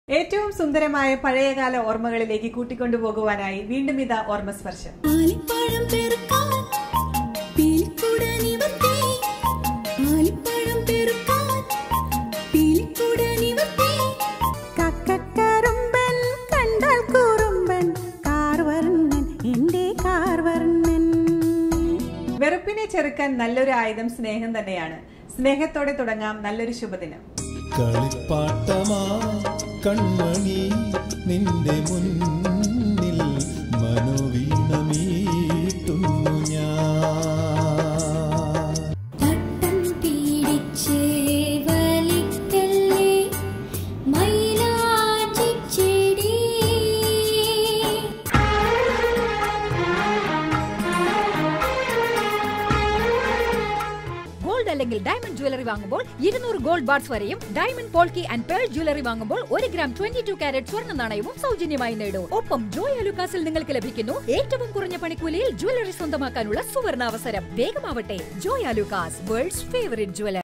ഏറ്റവും സുന്ദരമായ പഴയകാല ഓർമ്മകളിലേക്ക് കൂട്ടിക്കൊണ്ടുപോകുവാനായി വീണ്ടും ഇതാ ഓർമ്മസ്പർശം ആലിപ്പഴം പെറുക്കാൻ പീലിക്കൂട നിവർത്തി ആലിപ്പഴം പെറുക്കാൻ പീലിക്കൂട നിവർത്തി കക്കക്കറുമ്പൻ കണ്ടാൽ കുറുമ്പൻ കാർവർണ്ണൻ എന്റെ കാർവർണ്ണൻ വെറുപ്പിനെ ചെറുക്കാൻ നല്ലൊരു ആയുധം സ്നേഹം തന്നെയാണ് സ്നേഹത്തോടെ തുടങ്ങാം നല്ലൊരു ശുഭദിനം കളിപ്പാട്ടമാ കൺമണി നിന്റെ മുന്നിൽ മനോവീണമീട്ടുന്നു ഞാൻ പട്ടം പീഡിച്ചേ വലിക്കല്ലേ മൈലാഞ്ചി ചെടി ഗോൾഡ് അല്ലെങ്കിൽ ഡയമണ്ട് ജ്വല്ലറി വാങ്ങുമ്പോൾ ഇരുന്നൂറ് ഗോൾഡ് ബാർസ് വരെയും diamond polki and pearl jewellery വാങ്ങുമ്പോൾ ഒരു ഗ്രാം ട്വന്റി ടു കാരറ്റ് സ്വർണ്ണ നാണയവും സൗജന്യമായി നേടൂ ഒപ്പം ജോയ് അലുക്കാസിൽ നിങ്ങൾക്ക് ലഭിക്കുന്നു ഏറ്റവും കുറഞ്ഞ പണിക്കൂലിയിൽ ജ്വല്ലറി സ്വന്തമാക്കാനുള്ള സുവർണ അവസരം വേഗമാവട്ടെ Joy Alukkas world's favourite jeweller